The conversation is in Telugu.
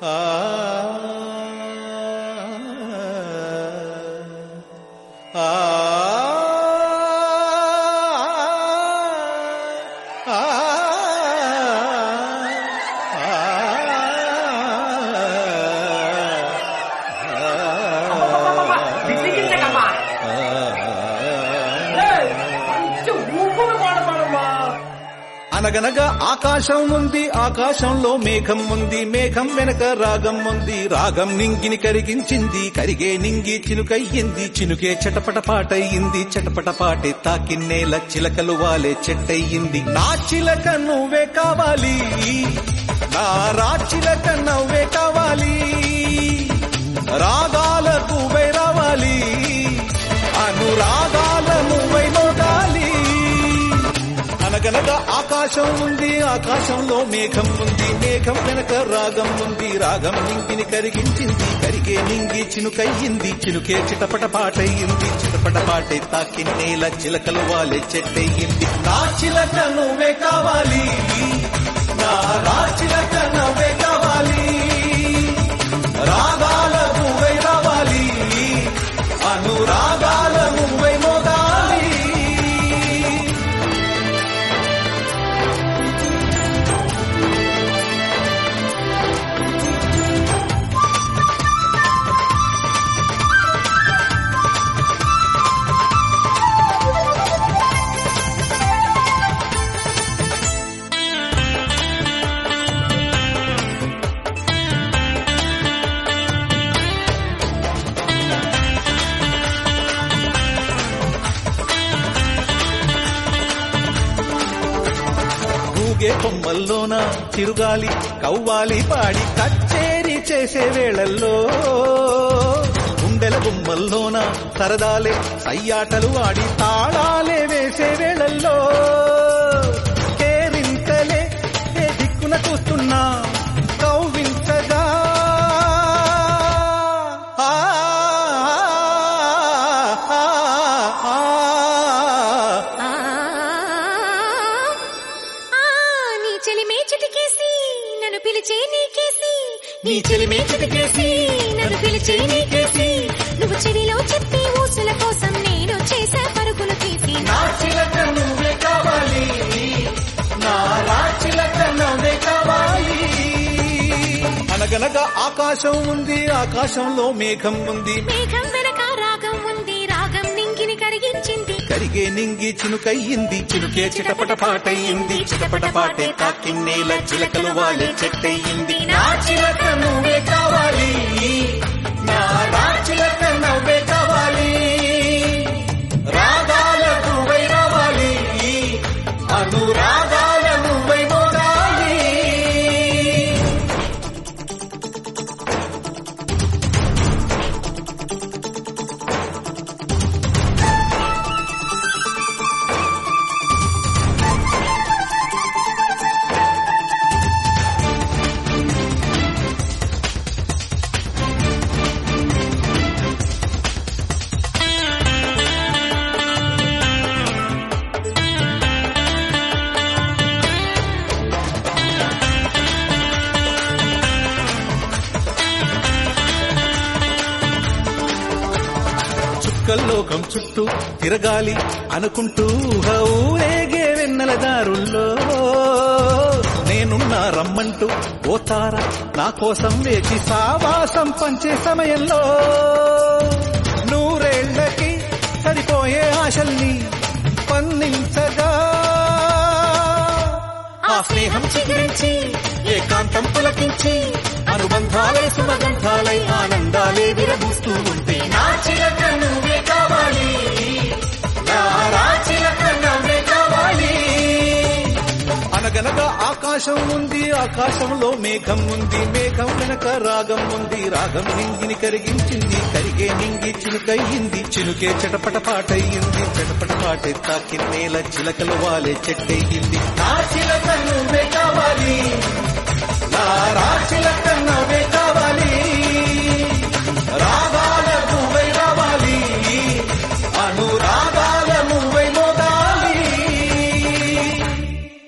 ఆ ఆ అబ్బబ్బబ్బబ్బ! విసిగించకమ్మా! ఏయ్! మంచి ఊపుగా పాడపాడమ్మా! అనగనగా ఆకాశం ఉంది ఆకాశంలో మేఘం ఉంది మేఘం వెనక రాగం ఉంది రాగం నింగిని కరిగించింది కరిగే నింగి చినుకయ్యింది చినుకే చటపట పాటయ్యింది చటపట పాటే తాకిన్నేల చిలకలు వాలే చెట్టయ్యింది నా చిలక నువ్వే కావాలి నా రాచిలక నవ్వే కావాలి రాగాల నువ్వై రావాలి అనురాగాల నువ్వై మోగాలి అనగనగా ఆకాశం ఉంది ఆకాశంలో మేఘం ఉంది మేఘం వెనక రాగం ఉంది రాగం నింగిని కరిగించింది కరిగే నింగి చినుకయ్యింది చినుకే చిటపట పాటయ్యింది చిటపట పాటే తాకిన్నేల చిలకలు వాలే చెట్టయ్యింది నా చిలక నువ్వే కావాలి నా రా చిలక నువ్వే కావాలి రాగాల నువ్వై రావాలి అనురాగాల నువ్వై మోగాలి ఊగే కొమ్మల్లోన తిరుగాలి కవ్వాలి పాడి కచ్చేరి చేసే వేళల్లో గుండెల గుమ్మల్లోన సరదాలే సయ్యాటలు ఆడి తాళాలే వేసే వేళల్లో కేరింతలే ఏ దిక్కున చూస్తున్నా కౌవింతగా ఆ, ఆ, ఆ, ఆ. ఆ ఆ, నీ చెలిమే చిటికేసి నన్ను పిలిచే నీకేసి నీ చెలిమే చిటికేసి నన్ను పిలిచే నీకేసి నువ్వు చెవిలో చెప్పే ఊసుల కోసం నేను చేసే పరుగులు తీసి నా చిలక నువ్వే కావాలి నా రాచిలక నువ్వే కావాలి అనగనగా ఆకాశం ఉంది ఆకాశంలో మేఘం ఉంది మేఘం వెనక రాగం ఉంది రాగం నింగిని కరిగించింది కరిగే నింగి చినుకయ్యింది చినుకే చిటపట పాటయ్యింది చిటపట పాటే తాకిన్నేల చిలకలు వాలే చెట్టయ్యింది నా చిలక నువ్వే కావాలి నా రాచిలక నువ్వే కావాలి రాగాల నువ్వై రావాలి అనురాగాల నువ్వై మోగాలి చుక్కల్లోకం చుట్టూ తిరగాలి అనుకుంటూ ఊరేగే వెన్నెల దారుల్లో నేనున్నా రమ్మంటూ ఓ తార నా కోసం వేచి సావాసం పంచే సమయంలో నూరేళ్లకి సరిపోయే ఆశల్ని పండించగా ఆ స్నేహం చిగురించి ఏకాంతం పులకించి అనుబంధాలే సుమగంధాలై ఆనందాలే విరబూస్తూ ఉంటే నా చిలక నువ్వే కావాలి నా రాచిలక నువ్వే కావాలి అనగనగా ఆకాశం ఉంది ఆకాశంలో మేఘం ఉంది మేఘం వెనక రాగం ఉంది రాగం నింగిని కరిగించింది కరిగే నింగి చినుకయ్యింది చినుకే చటపట పాటయ్యింది చటపట పాటే తాకి నేల చిలకలు వాలే చెట్టయ్యింది నా చిలక నువ్వే